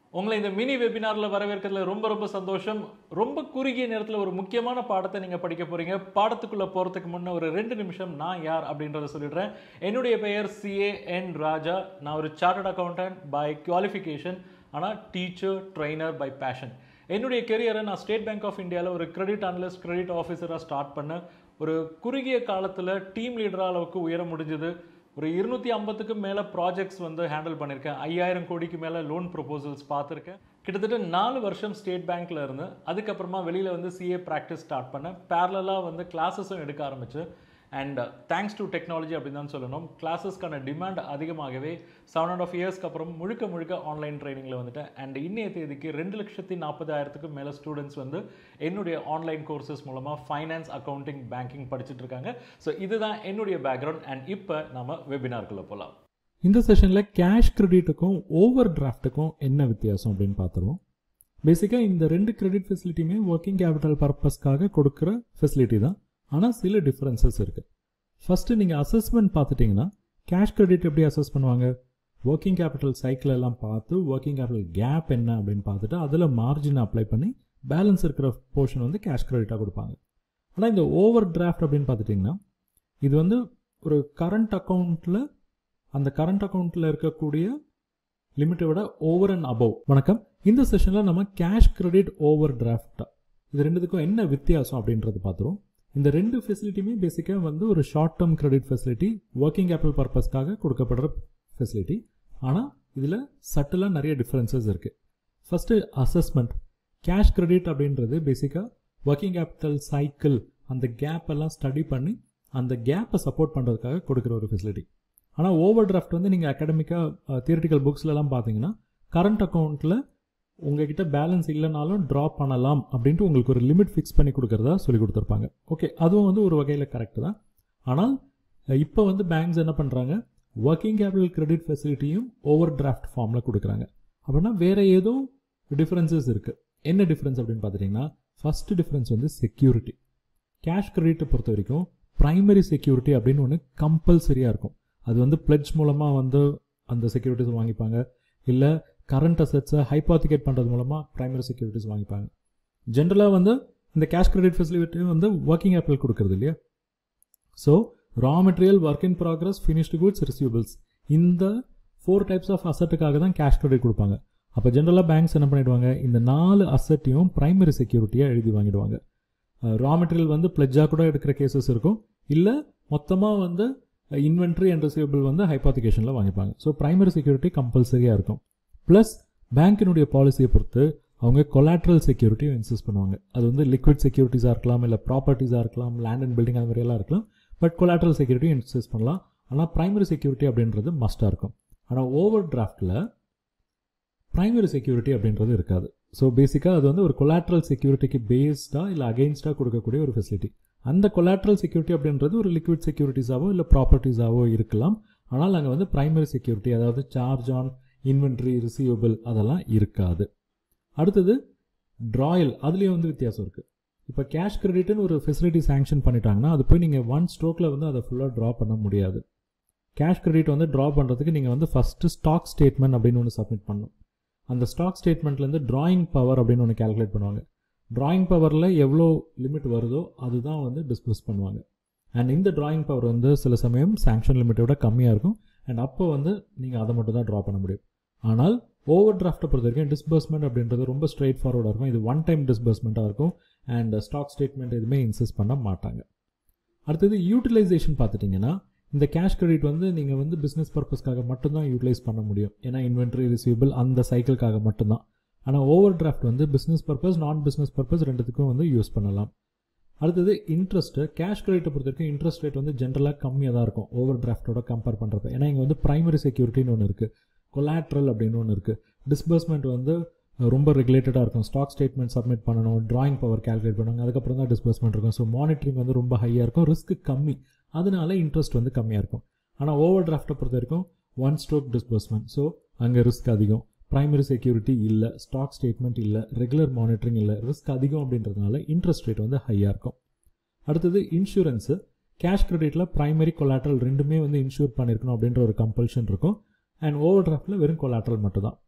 உங்களை இந்த மினி வெபினாரில் வரவேற்கிறதுல ரொம்ப ரொம்ப சந்தோஷம் ரொம்ப குறுகிய நேரத்தில் ஒரு முக்கியமான பாடத்தை நீங்கள் படிக்க போகிறீங்க பாடத்துக்குள்ளே போகிறதுக்கு முன்னே ஒரு ரெண்டு நிமிஷம் நான் யார் அப்படின்றத சொல்லிடுறேன் என்னுடைய பெயர் சிஏ என் ராஜா நான் ஒரு சார்ட்டர்ட் அக்கௌண்டன்ட் பை குவாலிஃபிகேஷன் ஆனால் டீச்சர் ட்ரைனர் பை பேஷன் என்னுடைய கெரியரை நான் ஸ்டேட் பேங்க் ஆஃப் இந்தியாவில் ஒரு கிரெடிட் அனலிஸ்ட் கிரெடிட் ஆஃபீஸராக ஸ்டார்ட் பண்ணேன் ஒரு குறுகிய காலத்தில் டீம் லீடர் அளவுக்கு உயர முடிஞ்சது ஒரு இருநூத்தி ஐம்பதுக்கு மேலே ப்ராஜெக்ட்ஸ் வந்து ஹேண்டில் பண்ணியிருக்கேன் ஐயாயிரம் கோடிக்கு மேலே லோன் ப்ரொபோசல்ஸ் பார்த்துருக்கேன் கிட்டத்தட்ட நாலு வருஷம் ஸ்டேட் பேங்க்கில் இருந்து அதுக்கப்புறமா வெளியில் வந்து சிஏ ப்ராக்டிஸ் ஸ்டார்ட் பண்ணேன் பேரலாக வந்து கிளாஸஸும் எடுக்க ஆரம்பிச்சு அண்ட் தேங்க்ஸ் டு டெக்னாலஜி அப்படின்னு தான் சொல்லணும் கிளாஸஸ்க்கான டிமாண்ட் அதிகமாகவே செவன் அண்ட் ஆஃப் இயர்ஸ்க்கு அப்புறம் முழுக்க முழுக்க ஆன்லைன் ட்ரைனிங்கில் வந்துட்டேன் அண்ட் இன்னைய தேதிக்கு ரெண்டு லட்சத்தி நாற்பதாயிரத்துக்கும் மேலே ஸ்டூடெண்ட்ஸ் வந்து என்னுடைய ஆன்லைன் கோர்சஸ் மூலமாக ஃபைனான்ஸ் அக்கௌண்டிங் பேங்கிங் படிச்சுட்டு இருக்காங்க ஸோ இதுதான் என்னுடைய பேக்ரவுண்ட் அண்ட் இப்போ நம்ம வெபினார்க்குள்ளே போகலாம் இந்த செஷனில் கேஷ் கிரெடிட்டுக்கும் ஓவர் டிராஃப்ட்டுக்கும் என்ன வித்தியாசம் அப்படின்னு பார்த்துருவோம் பேசிக்காக இந்த ரெண்டு கிரெடிட் ஃபெசிலிட்டியுமே ஒர்க்கிங் கேபிட்டல் பர்பஸ்க்காக கொடுக்குற ஃபெசிலிட்டி தான் ஆனால் சில டிஃப்ரென்சஸ் இருக்குது ஃபஸ்ட்டு நீங்கள் அசஸ்மெண்ட் பார்த்துட்டிங்கன்னா கேஷ் கிரெடிட் எப்படி அசஸ் பண்ணுவாங்க ஒர்க்கிங் கேபிட்டல் சைக்கிள் எல்லாம் பார்த்து ஒர்க்கிங் கேபிட்டல் கேப் என்ன அப்படின்னு பார்த்துட்டு அதில் மார்ஜினை அப்ளை பண்ணி பேலன்ஸ் இருக்கிற போர்ஷன் வந்து கேஷ் கிரெடிட்டாக கொடுப்பாங்க ஆனால் இந்த ஓவர் டிராஃப்ட் அப்படின்னு பார்த்துட்டிங்கன்னா இது வந்து ஒரு கரண்ட் அக்கௌண்ட்டில் அந்த கரண்ட் அக்கௌண்ட்டில் இருக்கக்கூடிய லிமிட்டை விட ஓவர் அண்ட் அபவ் வணக்கம் இந்த செஷனில் நம்ம கேஷ் கிரெடிட் ஓவர் டிராஃப்ட் இது ரெண்டுத்துக்கும் என்ன வித்தியாசம் அப்படின்றது பார்த்துருவோம் இந்த ரெண்டு ஃபெசிலிட்டியுமே பேசிக்காக வந்து ஒரு short term credit facility working capital பர்பஸ்க்காக கொடுக்கப்படுற ஃபெசிலிட்டி ஆனால் இதில் சட்டிலாக நிறைய டிஃப்ரென்சஸ் இருக்குது ஃபஸ்ட்டு அசஸ்மெண்ட் கேஷ் கிரெடிட் அப்படின்றது பேசிக்காக ஒர்க்கிங் கேபிட்டல் சைக்கிள் அந்த கேப் எல்லாம் ஸ்டடி பண்ணி அந்த கேப்பை சப்போர்ட் பண்ணுறதுக்காக கொடுக்குற ஒரு ஃபெசிலிட்டி ஆனால் ஓவர் டிராஃப்ட் வந்து நீங்கள் அகாடமிக்காக தியரிட்டிக்கல் புக்ஸ்லலாம் பார்த்தீங்கன்னா கரண்ட் அக்கௌண்ட்டில் உங்ககிட்ட பேலன்ஸ் இல்லைனாலும் ட்ரா பண்ணலாம் அப்படின்ட்டு உங்களுக்கு ஒரு லிமிட் ஃபிக்ஸ் பண்ணி கொடுக்குறதா சொல்லி கொடுத்துருப்பாங்க ஓகே அதுவும் வந்து ஒரு வகையில் கரெக்டு தான் ஆனால் இப்போ வந்து பேங்க்ஸ் என்ன பண்ணுறாங்க ஒர்க்கிங் கேபிட்டல் கிரெடிட் ஃபெசிலிட்டியும் ஓவர் டிராஃப்ட் ஃபார்மில் கொடுக்குறாங்க அப்படின்னா வேறு ஏதோ டிஃப்ரென்சஸ் இருக்குது என்ன டிஃப்ரென்ஸ் அப்படின்னு பார்த்துட்டிங்கன்னா ஃபஸ்ட்டு டிஃப்ரென்ஸ் வந்து செக்யூரிட்டி கேஷ் கிரெடிட்டை பொறுத்த வரைக்கும் ப்ரைமரி செக்யூரிட்டி அப்படின்னு ஒன்று கம்பல்சரியாக இருக்கும் அது வந்து பிளட்ஜ் மூலமாக வந்து அந்த செக்யூரிட்டிஸ் வாங்கிப்பாங்க இல்லை கரண்ட் அசட்ஸை ஹைபாத்திகேட் பண்ணுறது மூலமாக ப்ரைமரி செக்யூரிட்டிஸ் வாங்கிப்பாங்க ஜென்ரலாக வந்து இந்த கேஷ் கிரெடிட் ஃபெசிலிட்டி வந்து ஒர்க்கிங் ஆப்பிள் கொடுக்குறது இல்லையா so raw material work in progress finished goods receivables இந்த ஃபோர் டைப்ஸ் ஆஃப் அசட்டுக்காக தான் கேஷ் கிரெடிட் கொடுப்பாங்க அப்போ ஜென்ரலாக பேங்க்ஸ் என்ன பண்ணிடுவாங்க இந்த நாலு அசட்டையும் ப்ரைமரி செக்யூரிட்டியாக எழுதி வாங்கிடுவாங்க ரா மெட்டீரியல் வந்து பிளட்ஜாக கூட எடுக்கிற கேசஸ் இருக்கும் இல்லை மொத்தமாக வந்து இன்வென்ட்ரி அண்ட் ரிசீவபிள் வந்து ஹைபாத்திகேஷனில் வாங்கிப்பாங்க ஸோ ப்ரைமரி செக்யூரிட்டி கம்பல்சரியாக இருக்கும் ப்ளஸ் பேங்க்கினுடைய பாலிசியை பொறுத்து அவங்க கொலாட்ரல் செக்யூரிட்டியும் இன்சிஸ்ட் பண்ணுவாங்க அது வந்து லிக்விட் செக்யூரிட்டிஸாக இருக்கலாம் இல்லை ப்ராப்பர்ட்டிஸாக இருக்கலாம் லேண்ட் அண்ட் பில்டிங் அது மாதிரியெல்லாம் இருக்கலாம் பட் கொலாட்ரல் செக்யூரிட்டியும் இன்சிஸ்ட் பண்ணலாம் ஆனால் ப்ரைமரி செக்யூரிட்டி அப்படின்றது மஸ்ட்டாக இருக்கும் ஆனால் ஓவர் டிராஃப்டில் ப்ரைமரி செக்யூரிட்டி அப்படின்றது இருக்காது ஸோ பேசிக்காக அது வந்து ஒரு கொலாட்ரல் செக்யூரிட்டிக்கு பேஸ்டாக இல்லை அகெயின்ஸ்டாக கொடுக்கக்கூடிய ஒரு ஃபெசிலிட்டி அந்த கொலாட்ரல் செக்யூரிட்டி அப்படின்றது ஒரு லிக்விட் செக்யூரிட்டிஸாவோ இல்லை ப்ராப்பர்ட்டிஸாவோ இருக்கலாம் ஆனால் அங்கே வந்து ப்ரைமரி செக்யூரிட்டி அதாவது சார்ஜ் ஆன் இன்வென்ட்ரி ரிசீவபிள் அதெல்லாம் இருக்காது அடுத்தது ட்ராயல் அதுலேயும் வந்து வித்தியாசம் இருக்குது இப்போ கேஷ் கிரெடிட்னு ஒரு ஃபெசிலிட்டி சேங்ஷன் பண்ணிட்டாங்கன்னா அது போய் நீங்கள் ஒன் ஸ்ட்ரோக்கில் வந்து அதை ஃபுல்லாக ட்ரா பண்ண முடியாது கேஷ் கிரெடிட் வந்து ட்ரா பண்ணுறதுக்கு நீங்கள் வந்து ஃபஸ்ட்டு ஸ்டாக் ஸ்டேட்மெண்ட் அப்படின்னு ஒன்று சப்மிட் பண்ணணும் அந்த ஸ்டாக் ஸ்டேட்மெண்ட்லேருந்து ட்ராயிங் பவர் அப்படின்னு ஒன்று கேல்குலேட் பண்ணுவாங்க ட்ராயிங் பவரில் எவ்வளோ லிமிட் வருதோ அதுதான் வந்து டிஸ்பஸ் பண்ணுவாங்க அண்ட் இந்த ட்ராயிங் பவர் வந்து சில சமயம் சாங்ஷன் லிமிட்டை விட கம்மியாக இருக்கும் அண்ட் அப்போ வந்து நீங்கள் அதை மட்டும் தான் ட்ரா பண்ண முடியும் ஆனால் ஓவர் டிராஃப்ட்டை பொறுத்த வரைக்கும் டிஸ்பர்ஸ்மெண்ட் அப்படின்றது ரொம்ப ஸ்ட்ரெயிட் ஃபார்வர்டாக இருக்கும் இது ஒன் டைம் டிஸ்பர்ஸ்மெண்ட்டாக இருக்கும் அண்ட் ஸ்டாக் ஸ்டேட்மெண்ட் எதுவுமே இன்சிஸ்ட் பண்ண மாட்டாங்க அடுத்தது யூட்டிலைசேஷன் பார்த்துட்டிங்கன்னா இந்த கேஷ் கிரெடிட் வந்து நீங்கள் வந்து பிஸ்னஸ் பர்பஸ்க்காக மட்டும்தான் யூட்டிலைஸ் பண்ண முடியும் ஏன்னா இன்வென்ட்ரி ரிசீவபிள் அந்த சைக்கிள்காக மட்டும்தான் ஆனால் ஓவர் டிராஃப்ட் வந்து business purpose non business purpose ரெண்டுத்துக்கும் வந்து யூஸ் பண்ணலாம் அடுத்தது இன்ட்ரெஸ்ட்டு கேஷ் கிரெடிட்டை பொறுத்த வரைக்கும் இன்ட்ரெஸ்ட் ரேட் வந்து ஜென்ரலாக கம்மியாக தான் இருக்கும் ஓவர் டிராஃப்டோட கம்பேர் பண்ணுறப்ப ஏன்னா இங்கே வந்து ப்ரைமரி செக்யூரிட்டின்னு ஒன்று இருக்குது கொலாட்ரல் அப்படின்னு ஒன்று இருக்குது டிஸ்பர்ஸ்மெண்ட் வந்து ரொம்ப ரெகுலேட்டடாக இருக்கும் ஸ்டாக் ஸ்டேட்மெண்ட் சப்மிட் பண்ணணும் ட்ராயிங் பவர் கேல்குலேட் பண்ணுவாங்க அதுக்கப்புறம் தான் டிஸ்பர்ஸ்மெண்ட் இருக்கும் ஸோ மானிட்டரிங் வந்து ரொம்ப ஹையாக இருக்கும் ரிஸ்க் கம்மி அதனால இன்ட்ரெஸ்ட் வந்து கம்மியாக இருக்கும் ஆனால் ஓவர் டிராஃப்ட்டை பொறுத்த வரைக்கும் ஒன் ஸ்ட்ரோக் டிஸ்பர்ஸ்மெண்ட் ஸோ அங்கே ரிஸ்க் அதிகம் ப்ரைமரி செக்யூரிட்டி இல்லை ஸ்டாக் ஸ்டேட்மெண்ட் இல்லை ரெகுலர் மானிட்டரிங் இல்லை ரிஸ்க் அதிகம் அப்படின்றதுனால இன்ட்ரெஸ்ட் ரேட் வந்து ஹையாக இருக்கும் அடுத்தது இன்சூரன்ஸு கேஷ் கிரெடிட்டில் ப்ரைமரி கொலாட்ரல் ரெண்டுமே வந்து இன்சூர் பண்ணியிருக்கணும் அப்படின்ற ஒரு கம்பல்ஷன் இருக்கும் அண்ட் ஓவர் டிராஃப்டில் வெறும் கொலாட்ரல் மட்டும் தான்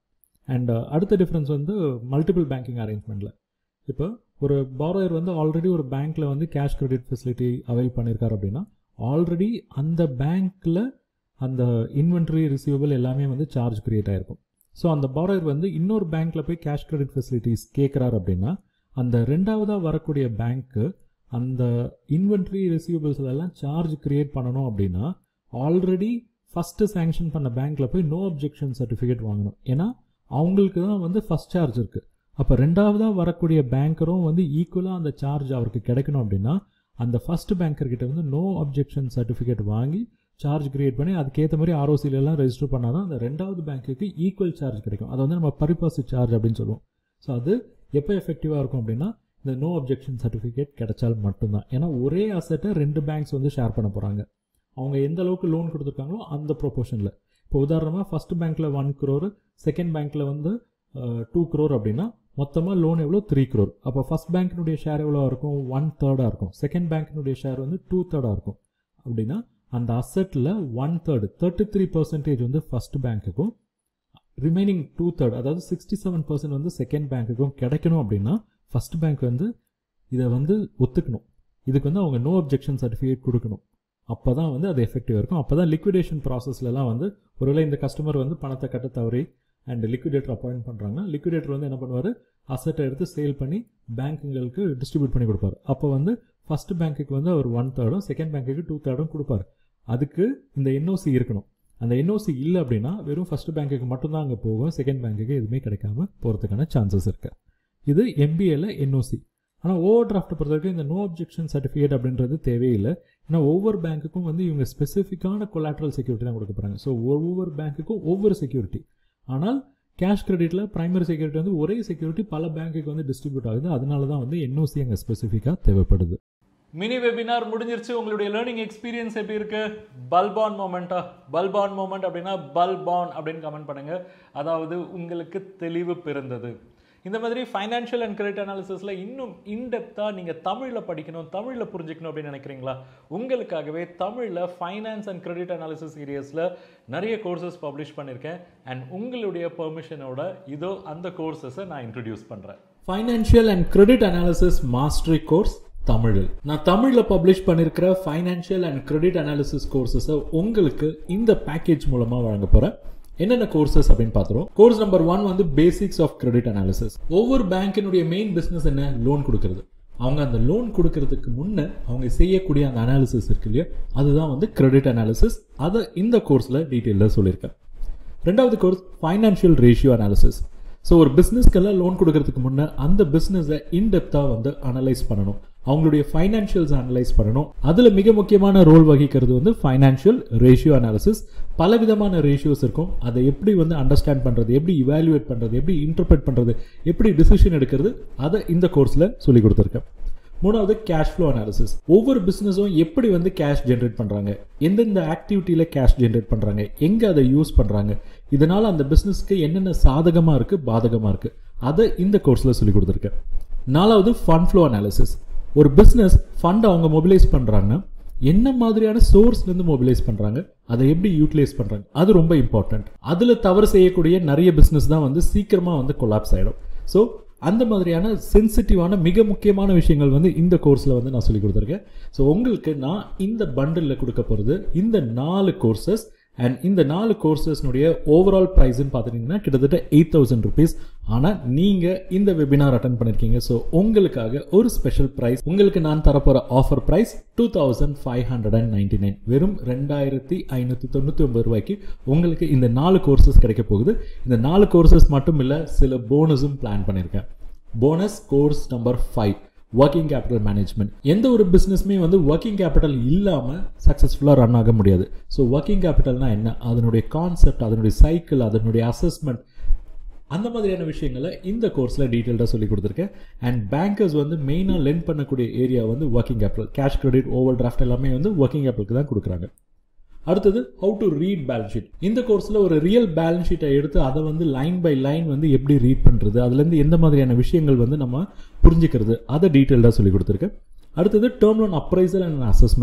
அண்ட் அடுத்த டிஃப்ரென்ஸ் வந்து மல்டிபிள் பேங்கிங் அரேஞ்ச்மெண்ட்டில் இப்போ ஒரு பாரோயர் வந்து ஆல்ரெடி ஒரு பேங்க்கில் வந்து கேஷ் கிரெடிட் ஃபெசிலிட்டி அவைல் பண்ணியிருக்காரு அப்படின்னா ஆல்ரெடி அந்த பேங்க்கில் அந்த இன்வென்ட்ரி ரிசீவபிள் எல்லாமே வந்து சார்ஜ் கிரியேட் ஆகிருக்கும் ஸோ அந்த பாரோயர் வந்து இன்னொரு பேங்க்கில் போய் கேஷ் கிரெடிட் ஃபெசிலிட்டிஸ் கேட்குறாரு அப்படின்னா அந்த ரெண்டாவதாக வரக்கூடிய பேங்க்கு அந்த இன்வென்ட்ரி ரிசீவபிள்ஸ் எல்லாம் சார்ஜ் கிரியேட் பண்ணணும் அப்படின்னா ஆல்ரெடி ஃபஸ்ட்டு சேங்ஷன் பண்ண பேங்க்கில் போய் நோ அப்ஜெக்ஷன் சர்டிஃபிகேட் வாங்கணும் ஏன்னா அவங்களுக்கு தான் வந்து ஃபஸ்ட் சார்ஜ் இருக்குது அப்போ ரெண்டாவதாக வரக்கூடிய பேங்கரும் வந்து ஈக்குவலாக அந்த சார்ஜ் அவருக்கு கிடைக்கணும் அப்படின்னா அந்த ஃபஸ்ட் பேங்கர்கிட்ட வந்து நோ அப்ஜெக்ஷன் சர்டிஃபிகேட் வாங்கி சார்ஜ் கிரியேட் பண்ணி அதுக்கேற்ற மாதிரி ROC ல எல்லாம் ரெஜிஸ்டர் பண்ணால் தான் அந்த ரெண்டாவது பேங்க்குக்கு ஈக்குவல் சார்ஜ் கிடைக்கும் அதை வந்து நம்ம பரிபாசி சார்ஜ் அப்படின்னு சொல்லுவோம் ஸோ அது எப்போ எஃபெக்டிவாக இருக்கும் அப்படின்னா இந்த நோ அப்ஜெக்ஷன் சர்டிஃபிகேட் கிடைச்சால் மட்டும்தான் ஏன்னா ஒரே அசட்டை ரெண்டு பேங்க்ஸ் வந்து ஷேர் பண்ண போகிறாங்க அவங்க எந்த அளவுக்கு லோன் கொடுத்துருக்காங்களோ அந்த ப்ரொபோஷனில் இப்போ உதாரணமாக ஃபஸ்ட் பேங்க்கில் ஒன் க்ரோர் செகண்ட் பேங்க்கில் வந்து டூ க்ரோர் அப்படின்னா மொத்தமாக லோன் எவ்வளோ த்ரீ க்ரோர் அப்போ ஃபஸ்ட் பேங்க்கினுடைய ஷேர் எவ்வளோ இருக்கும் ஒன் தேர்டாக இருக்கும் செகண்ட் பேங்க்கினுடைய ஷேர் வந்து டூ தேர்டாக இருக்கும் அப்படின்னா அந்த அசட்டில் one third thirty three percentage வந்து ஃபஸ்ட் பேங்க்குக்கும் ரிமைனிங் டூ தேர்ட் அதாவது சிக்ஸ்டி செவன் பர்சன்ட் வந்து செகண்ட் பேங்க்குக்கும் கிடைக்கணும் அப்படின்னா ஃபஸ்ட் பேங்க் வந்து இதை வந்து ஒத்துக்கணும் இதுக்கு வந்து அவங்க நோ அப்ஜெக்ஷன் சர்டிஃபிகேட் கொடுக்கணும் அப்போ தான் வந்து அது எஃபெக்டிவ் இருக்கும் அப்போ தான் லிக்விடேஷன் ப்ராசஸ்லலாம் வந்து ஒருவேளை இந்த கஸ்டமர் வந்து பணத்தை கட்ட தவறி அண்ட் லிக்விடேட்டர் அப்பாயிண்ட் பண்ணுறாங்கன்னா லிக்விடேட்டர் வந்து என்ன பண்ணுவார் அசட்டை எடுத்து சேல் பண்ணி பேங்க்குங்களுக்கு டிஸ்ட்ரிபியூட் பண்ணி கொடுப்பாரு அப்போ வந்து ஃபஸ்ட் பேங்க்குக்கு வந்து அவர் ஒன் தேர்டும் செகண்ட் பேங்க்குக்கு டூ தேர்டும் கொடுப்பாரு அதுக்கு இந்த என்ஓசி இருக்கணும் அந்த என்ஓசி இல்லை அப்படின்னா வெறும் ஃபர்ஸ்ட் பேங்க்குக்கு மட்டும்தான் அங்கே போகும் செகண்ட் பேங்க்குக்கு எதுவுமே கிடைக்காம போகிறதுக்கான சான்சஸ் இருக்கு இது எம்பிஏல என்ஓசி ஆனால் ஓவர் டிராஃப்ட்டை பொறுத்த வரைக்கும் இந்த நோ அப்ஜெக்ஷன் சர்டிஃபிகேட் அப்படின்றது தேவையில்லை ஏன்னா ஒவ்வொரு பேங்க்குக்கும் வந்து இவங்க ஸ்பெசிஃபிக்கான கொலாட்ரல் செக்யூரிட்டி தான் கொடுக்க போகிறாங்க ஸோ ஒவ்வொரு பேங்க்குக்கும் ஒவ்வொரு செக்யூரிட்டி ஆனால் கேஷ் கிரெடிட்டில் பிரைமரி செக்யூரிட்டி வந்து ஒரே செக்யூரிட்டி பல பேங்க்குக்கு வந்து டிஸ்ட்ரிபியூட் ஆகுது அதனால தான் வந்து என்ஓசி அங்கே ஸ்பெசிஃபிக்காக தேவைப்படுது மினி வெபினார் முடிஞ்சிருச்சு உங்களுடைய லேர்னிங் எக்ஸ்பீரியன்ஸ் எப்படி இருக்கு பல்பான் மோமெண்ட்டா பல்பான் மோமெண்ட் அப்படின்னா பல்பான் அப்படின்னு கமெண்ட் பண்ணுங்க அதாவது உங்களுக்கு தெளிவு பிறந்தது இந்த மாதிரி ஃபைனான்ஷியல் அண்ட் கிரெடிட் அனாலிசிஸில் இன்னும் இன்டெப்த்தாக நீங்கள் தமிழில் படிக்கணும் தமிழில் புரிஞ்சுக்கணும் அப்படின்னு நினைக்கிறீங்களா உங்களுக்காகவே தமிழில் ஃபைனான்ஸ் அண்ட் கிரெடிட் அனாலிசிஸ் சீரியஸில் நிறைய கோர்சஸ் பப்ளிஷ் பண்ணியிருக்கேன் அண்ட் உங்களுடைய பெர்மிஷனோட இதோ அந்த கோர்சஸை நான் இன்ட்ரடியூஸ் பண்ணுறேன் financial and credit analysis mastery course தமிழில் நான் தமிழில் பப்ளிஷ் பண்ணியிருக்கிற ஃபைனான்ஷியல் அண்ட் கிரெடிட் அனாலிசிஸ் கோர்சஸை உங்களுக்கு இந்த பேக்கேஜ் மூலமாக வழங்க போகிறேன் என்னென்ன கோர்சஸ் அப்படின்னு பார்த்துருவோம் கோர்ஸ் நம்பர் ஒன் வந்து பேசிக்ஸ் ஆஃப் கிரெடிட் அனாலிசிஸ் ஒவ்வொரு பேங்கினுடைய மெயின் பிஸ்னஸ் என்ன லோன் கொடுக்கறது அவங்க அந்த லோன் கொடுக்கறதுக்கு முன்னே அவங்க செய்யக்கூடிய அந்த அனாலிசிஸ் இருக்கு இல்லையா அதுதான் வந்து கிரெடிட் அனாலிசிஸ் அதை இந்த கோர்ஸில் டீட்டெயிலாக சொல்லியிருக்கேன் ரெண்டாவது course financial ratio analysis so ஒரு பிஸ்னஸ்க்கெல்லாம் லோன் கொடுக்கறதுக்கு முன்னே அந்த பிஸ்னஸை இன்டெப்த்தாக வந்து அனலைஸ் பண்ணணும் அவங்களுடைய ஃபைனான்ஷியல்ஸ் அனலைஸ் பண்ணணும் அதில் மிக முக்கியமான ரோல் வகிக்கிறது வந்து ஃபைனான்ஷியல் ரேஷியோ அனாலிசிஸ் பல விதமான ரேஷியோஸ் இருக்கும் அதை எப்படி வந்து அண்டர்ஸ்டாண்ட் பண்ணுறது எப்படி இவாலுவேட் பண்ணுறது எப்படி இன்டர்பிரட் பண்ணுறது எப்படி டிசிஷன் எடுக்கிறது அதை இந்த கோர்ஸில் சொல்லி கொடுத்துருக்கேன் மூணாவது கேஷ் ஃப்ளோ அனாலிசிஸ் ஒவ்வொரு பிஸ்னஸும் எப்படி வந்து கேஷ் ஜென்ரேட் பண்ணுறாங்க எந்தெந்த ஆக்டிவிட்டியில் கேஷ் ஜென்ரேட் பண்ணுறாங்க எங்கே அதை யூஸ் பண்ணுறாங்க இதனால் அந்த பிஸ்னஸ்க்கு என்னென்ன சாதகமாக இருக்குது பாதகமாக இருக்குது அதை இந்த கோர்ஸில் சொல்லி கொடுத்துருக்கேன் நாலாவது ஃபண்ட் ஃப்ளோ அனாலிசிஸ் ஒரு பிஸ்னஸ் ஃபண்ட் அவங்க மொபிலைஸ் பண்ணுறாங்கன்னா என்ன மாதிரியான சோர்ஸ்லேருந்து மொபிலைஸ் பண்ணுறாங்க அதை எப்படி யூட்டிலைஸ் பண்ணுறாங்க அது ரொம்ப இம்பார்ட்டன்ட் அதில் தவறு செய்யக்கூடிய நிறைய பிஸ்னஸ் தான் வந்து சீக்கிரமாக வந்து கொலாப்ஸ் ஆகிடும் ஸோ அந்த மாதிரியான சென்சிட்டிவான மிக முக்கியமான விஷயங்கள் வந்து இந்த கோர்ஸில் வந்து நான் சொல்லி கொடுத்துருக்கேன் ஸோ உங்களுக்கு நான் இந்த பண்டிலில் கொடுக்க போகிறது இந்த நாலு கோர்சஸ் அண்ட் இந்த நாலு கோர்சஸ்னுடைய ஓவரால் ப்ரைஸ்ன்னு பார்த்துட்டிங்கன்னா கிட்டத்தட்ட எயிட் தௌசண்ட் ருபீஸ் ஆனால் நீங்கள் இந்த வெபினார் அட்டன் பண்ணியிருக்கீங்க ஸோ உங்களுக்காக ஒரு ஸ்பெஷல் ப்ரைஸ் உங்களுக்கு நான் தரப்போகிற offer price two thousand five hundred and ninety nine வெறும் ரெண்டாயிரத்தி ஐநூற்றி தொண்ணூற்றி ஒன்பது ரூபாய்க்கு உங்களுக்கு இந்த நாலு கோர்சஸ் கிடைக்க போகுது இந்த நாலு கோர்சஸ் மட்டும் இல்லை சில போனஸும் பிளான் பண்ணியிருக்கேன் bonus course number five working capital management எந்த ஒரு பிஸ்னஸுமே வந்து ஒர்க்கிங் கேபிட்டல் இல்லாமல் சக்ஸஸ்ஃபுல்லாக ரன் ஆக முடியாது ஸோ ஒர்க்கிங் கேபிட்டல்னா என்ன அதனுடைய கான்செப்ட் அதனுடைய சைக்கிள் அதனுடைய அசஸ்மெண்ட் அந்த மாதிரியான விஷயங்களை இந்த கோர்ஸில் டீட்டெயில்டாக சொல்லி கொடுத்துருக்கேன் அண்ட் பேங்கர்ஸ் வந்து மெயினாக லென் பண்ணக்கூடிய ஏரியா வந்து working capital cash credit overdraft எல்லாமே வந்து ஒர்க்கிங் கேபிட்டலுக்கு தான் கொடுக்குறாங்க அடுத்தது how to read balance sheet இந்த கோர்ஸில் ஒரு ரியல் பேலன்ஸ் ஷீட்டை எடுத்து அதை வந்து லைன் பை லைன் வந்து எப்படி ரீட் பண்ணுறது அதுலேருந்து எந்த மாதிரியான விஷயங்கள் வந்து நம்ம புரிஞ்சுக்கிறது அதை டீட்டெயில்டாக சொல்லி கொடுத்துருக்கேன் அடுத்தது term loan appraisal and assessment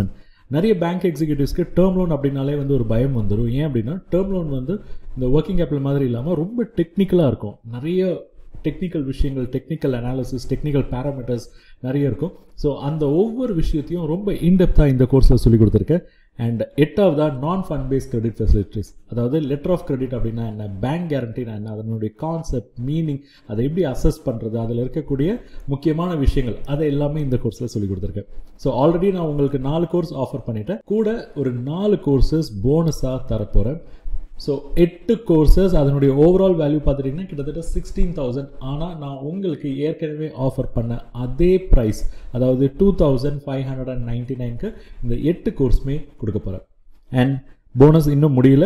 நிறைய பேங்க் எக்ஸிக்யூட்டிவ்ஸ்க்கு டேர்ம் லோன் அப்படின்னாலே வந்து ஒரு பயம் வந்துடும் ஏன் அப்படின்னா டேர்ம் லோன் வந்து இந்த ஒர்க்கிங் கேபிட்டல் மாதிரி இல்லாமல் ரொம்ப டெக்னிக்கலாக இருக்கும் நிறைய டெக்னிக்கல் விஷயங்கள் டெக்னிக்கல் அனாலிசிஸ் டெக்னிக்கல் பேராமீட்டர்ஸ் நிறைய இருக்கும் ஸோ அந்த ஒவ்வொரு விஷயத்தையும் ரொம்ப இன்டெப்த்தாக இந்த கோர்ஸில் சொல்லி கொடுத்துருக்கேன் அண்ட் எட்டாவதா நான் ஃபண்ட் பேஸ்ட் கிரெடிட் ஃபெசிலிட்டிஸ் அதாவது லெட்டர் ஆஃப் கிரெடிட் அப்படின்னா என்ன பேங்க் கேரண்டினா என்ன அதனுடைய கான்செப்ட் மீனிங் அதை எப்படி அசஸ் பண்ணுறது அதில் இருக்கக்கூடிய முக்கியமான விஷயங்கள் அதை எல்லாமே இந்த கோர்ஸில் சொல்லி கொடுத்துருக்கேன் ஸோ ஆல்ரெடி நான் உங்களுக்கு நாலு கோர்ஸ் ஆஃபர் பண்ணிட்டேன் கூட ஒரு நாலு கோர்சஸ் போனஸாக தரப்போகிறேன் ஸோ எட்டு கோர்சஸ் அதனுடைய ஓவரால் வேல்யூ பார்த்துட்டிங்கன்னா கிட்டத்தட்ட சிக்ஸ்டீன் தௌசண்ட் ஆனால் நான் உங்களுக்கு ஏற்கனவே ஆஃபர் பண்ண அதே ப்ரைஸ் அதாவது two thousand five hundred and ninety நைனுக்கு இந்த எட்டு கோர்ஸுமே கொடுக்க போகிறேன் அண்ட் போனஸ் இன்னும் முடியல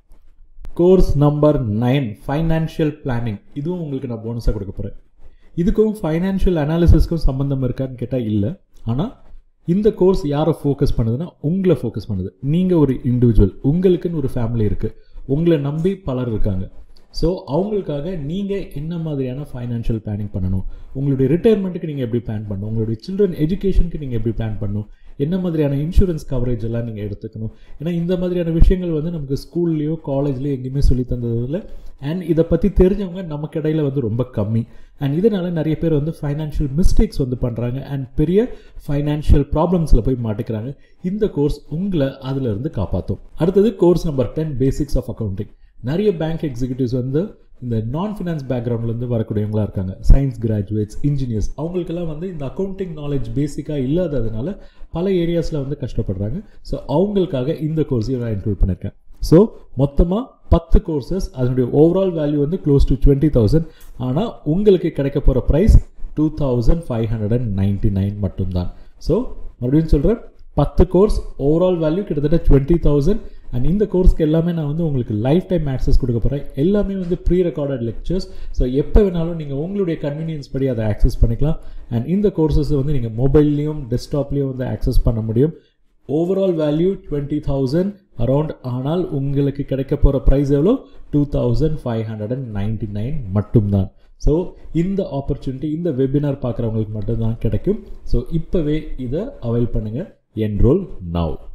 course number nine financial planning இதுவும் உங்களுக்கு நான் போனஸாக கொடுக்க போகிறேன் இதுக்கும் ஃபைனான்ஷியல் அனாலிசிஸ்க்கும் சம்மந்தம் இருக்கான்னு கேட்டால் இல்லை ஆனால் இந்த கோர்ஸ் யாரை ஃபோக்கஸ் பண்ணுதுன்னா உங்களை ஃபோக்கஸ் பண்ணுது நீங்கள் ஒரு இண்டிவிஜுவல் உங்களுக்குன்னு ஒரு ஃபேமிலி இருக்குது உங்களை நம்பி பலர் இருக்காங்க ஸோ அவங்களுக்காக நீங்கள் என்ன மாதிரியான ஃபைனான்ஷியல் பிளானிங் பண்ணணும் உங்களுடைய ரிட்டையர்மெண்ட்டுக்கு நீங்கள் எப்படி பிளான் பண்ணணும் உங்களுடைய சில்ட்ரன் எஜுகேஷனுக்கு நீங்கள் எப்படி பிளான் பண்ணணும் என்ன மாதிரியான இன்சூரன்ஸ் கவரேஜ் எல்லாம் நீங்கள் எடுத்துக்கணும் ஏன்னா இந்த மாதிரியான விஷயங்கள் வந்து நமக்கு ஸ்கூல்லையோ காலேஜ்லேயோ எங்கேயுமே சொல்லி தந்ததில்லை அண்ட் இதை பற்றி தெரிஞ்சவங்க நமக்கு இடையில வந்து ரொம்ப கம்மி அண்ட் இதனால் நிறைய பேர் வந்து ஃபைனான்ஷியல் மிஸ்டேக்ஸ் வந்து பண்ணுறாங்க அண்ட் பெரிய ஃபைனான்ஷியல் ப்ராப்ளம்ஸில் போய் மாட்டிக்கிறாங்க இந்த கோர்ஸ் உங்களை அதிலிருந்து காப்பாற்றும் அடுத்தது course number ten basics of accounting நிறைய பேங்க் எக்ஸிக்யூட்டிவ்ஸ் வந்து இந்த நான் ஃபினான்ஸ் பேக்ரவுண்ட்லேருந்து வரக்கூடியவங்களா இருக்காங்க சயின்ஸ் கிராஜுவேட்ஸ் இன்ஜினியர்ஸ் அவங்களுக்கெல்லாம் வந்து இந்த அக்கௌண்டிங் நாலேஜ் பேசிக்காக இல்லாததுனால பல ஏரியாஸில் வந்து கஷ்டப்படுறாங்க ஸோ அவங்களுக்காக இந்த கோர்ஸையும் நான் இன்க்ளூட் பண்ணியிருக்கேன் ஸோ மொத்தமாக பத்து கோர்சஸ் அதனுடைய ஓவரால் வேல்யூ வந்து க்ளோஸ் டு டுவெண்ட்டி தௌசண்ட் ஆனால் உங்களுக்கு கிடைக்க போகிற price two thousand five hundred and ninety nine மட்டும்தான் ஸோ மறுபடியும் சொல்கிறேன் பத்து கோர்ஸ் ஓவரால் வேல்யூ கிட்டத்தட்ட டுவெண்ட்டி தௌசண்ட் அண்ட் இந்த கோர்ஸ்க்கு எல்லாமே நான் வந்து உங்களுக்கு லைஃப் டைம் ஆக்சஸ் கொடுக்க போகிறேன் எல்லாமே வந்து ப்ரீ ரெக்கார்டட் லெக்சர்ஸ் ஸோ எப்போ வேணாலும் நீங்கள் உங்களுடைய கன்வீனியன்ஸ் படி அதை ஆக்சஸ் பண்ணிக்கலாம் அண்ட் இந்த கோர்சஸ் வந்து நீங்கள் மொபைல்லையும் டெஸ்க்டாப்லேயும் வந்து ஆக்சஸ் பண்ண முடியும் overall value twenty thousand around ஆனால் உங்களுக்கு கிடைக்க போகிற ப்ரைஸ் எவ்வளோ two thousand five hundred and ninety nine மட்டும்தான் ஸோ இந்த ஆப்பர்ச்சுனிட்டி இந்த வெபினார் பார்க்குறவங்களுக்கு மட்டும்தான் கிடைக்கும் ஸோ இப்போவே இதை அவைல் பண்ணுங்கள் என்ரோல் நவ்